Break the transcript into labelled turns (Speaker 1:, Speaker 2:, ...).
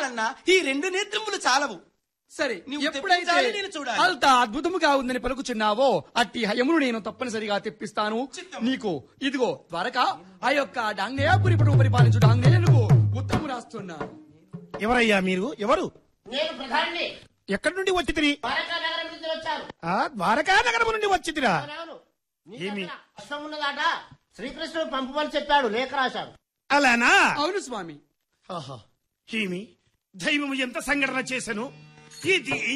Speaker 1: చాలన్నా ఈ రెండు నేత్రములు చాలవు
Speaker 2: సరే
Speaker 1: నీవు
Speaker 2: ఎప్పుడైతే
Speaker 1: తెప్పించాలి, నేను చూడాలి.
Speaker 2: అంత అద్భుతముగా ఉందని పలుకుచున్నావో అట్టి హయమును నేను తప్పనిసరిగా తెప్పిస్తాను
Speaker 1: చిత్తం.
Speaker 2: నీకు ఇదిగో ద్వారక ఆ యొక్క డాంగేయపురి పటు పరిపాలించు డాంగేయులకు ఉత్తము రాస్తున్నాను
Speaker 3: ఎవరయ్యా మీరు ఎవరు
Speaker 4: నేను ప్రధాని
Speaker 3: ఎక్కడి నుండి వచ్చి తిరి
Speaker 4: ద్వారకా నగరం నుంచి వచ్చాను
Speaker 3: ఆ ద్వారకా నగరము నుండి వచ్చి తిరా
Speaker 4: అవునవును. నీ
Speaker 3: ఏమి?
Speaker 4: దగ్గర అశ్వం ఉన్నదాట శ్రీకృష్ణుడు పంపమని చెప్పాడు లేఖ రాశాడు
Speaker 3: అలానా
Speaker 2: అవును స్వామి
Speaker 3: ఆహా. ఏమి దైవము ఎంత సంఘటన చేశాను ఇది